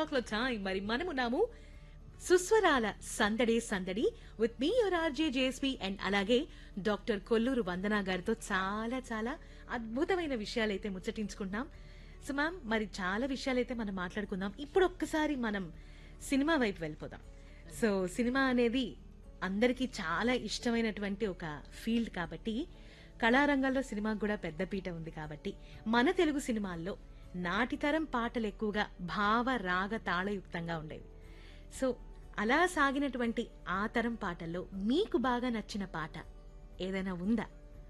Clock లో time మరి మనమున్నాము సుస్వరాల సందడి సందడి with me your RJ JSP and అలాగే డాక్టర్ కొల్లూరు వందనా గారితో చాలా చాలా అద్భుతమైన విషయాలైతే ముచ్చటించుకుంటున్నాం సో మ్యామ్ మరి చాలా విషయాలైతే మనం మాట్లాడుకుందాం ఇప్పుడు ఒక్కసారి మనం సినిమా వైపు వెళ్ళిపోదాం సో సినిమా అనేది అందరికీ చాలా ఇష్టమైనటువంటి ఒక ఫీల్డ్ కాబట్టి కళారంగంలో సినిమాకు కూడా పెద్దపీట ఉంది కాబట్టి మన తెలుగు సినిమాల్లో నాటితరం పాటలు ఎక్కువగా భావ రాగ తాళయుక్తంగా ఉండేవి సో అలా సాగినటువంటి ఆ తరం పాటల్లో మీకు బాగా నచ్చిన పాట ఏదైనా ఉందా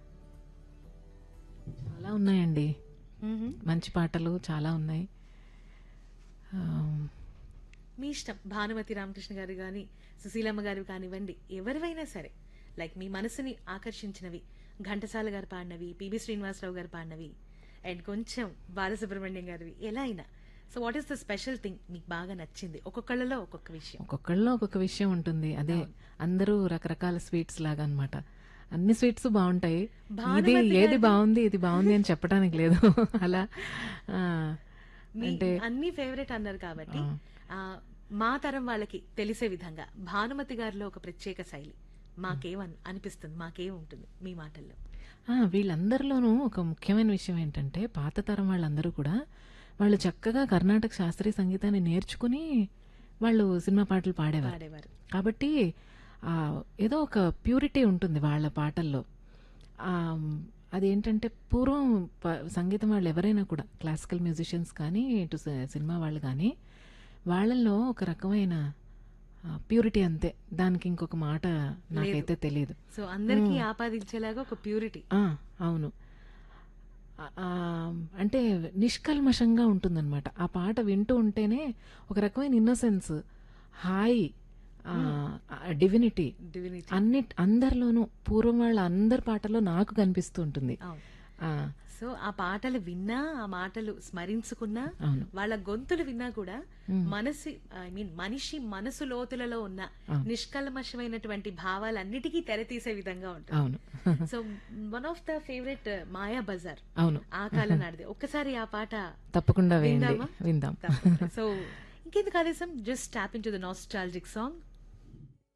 చాలా ఉన్నాయండి మంచి పాటలు చాలా ఉన్నాయి ఆ, మీ ఇష్టం భానుమతి రామకృష్ణ గారు కానీ సుశీలమ్మ గారు కానివ్వండి ఎవరివైనా సరే లైక్ మీ మనసుని ఆకర్షించినవి ఘంటసాల గారు పాడినవి పిబి శ్రీనివాసరావు గారు పాడినవి అండ్ కొంచెం బాలసుబ్రహ్మణ్యం గారివి ఎలా అయినా so what is the special thing మీకు బాగా నచ్చింది ఒక్కొక్కళ్ళలో ఒక్కొక్క విషయం ఒక్కొక్కళ్ళలో ఒక్కొక్క విషయం ఉంటుంది అదే అందరూ రకరకాల స్వీట్స్ లాగా అన్నమాట అన్ని స్వీట్స్ బాగుంటాయి ఇది ఏది బాగుంది ఇది బాగుంది అని చెప్పడానికి లేదు అలా ఆ, మీ అన్ని ఫేవరెట్ అన్నారు కాబట్టి ఆ, మా తరం వాళ్ళకి తెలిసే విధంగా భానుమతి గారిలో ఒక ప్రత్యేక శైలి మాకేమన్ అనిపిస్తుంది మాకేం ఉంటుంది మీ మాటల్లో ఆ, వీళ్ళందరిలోనూ ఒక ముఖ్యమైన విషయం ఏంటంటే పాత తరం వాళ్ళందరూ కూడా వాళ్ళు చక్కగా కర్ణాటక శాస్త్రీయ సంగీతాన్ని నేర్చుకుని వాళ్ళు సినిమా పాటలు పాడేవారు పాడేవారు కాబట్టి ఆ, ఏదో ఒక ప్యూరిటీ ఉంటుంది వాళ్ళ పాటల్లో ఆ, అదేంటంటే పూర్వం ప- సంగీతం వాళ్ళు ఎవరైనా కూడా క్లాసికల్ మ్యూజిషియన్స్ కానీ ఇటు స- సినిమా వాళ్ళు కానీ వాళ్ళల్లో ఒక రకమైన ప్యూరిటీ అంతే దానికి ఇంకొక మాట నాకైతే తెలియదు సో అందరికీ ఆపాదించేలాగా ఒక ప్యూరిటీ ఆ, అవును ఆ, ఆ, అంటే నిష్కల్మషంగా ఉంటుందన్నమాట ఆ పాట వింటూ ఉంటేనే ఒక రకమైన ఇన్నోసెన్స్ హాయ్ డివినిటీ డివినిటీ అన్ని అందరిలోనూ పూర్వం వాళ్ళ అందరి పాటల్లో నాకు కనిపిస్తూ ఉంటుంది అవును ఆ, సో ఆ పాటలు విన్నా ఆ మాటలు స్మరించుకున్నా అవును వాళ్ళ గొంతులు విన్నా కూడా మనసి ఐ మీన్ మనిషి మనసు లోతులలో ఉన్న నిష్కల్మషమైనటువంటి భావాలన్నిటికీ తెరతీసే విధంగా ఉంటుంది అవును so one of the favourite Maya Bazar అవును ఆ కాలం నాడిది ఒక్కసారి ఆ పాట తప్పకుండా వేయండి విందామా? విందాం సో ఇంకెందుకు ఆదేశం just tap into the nostalgic song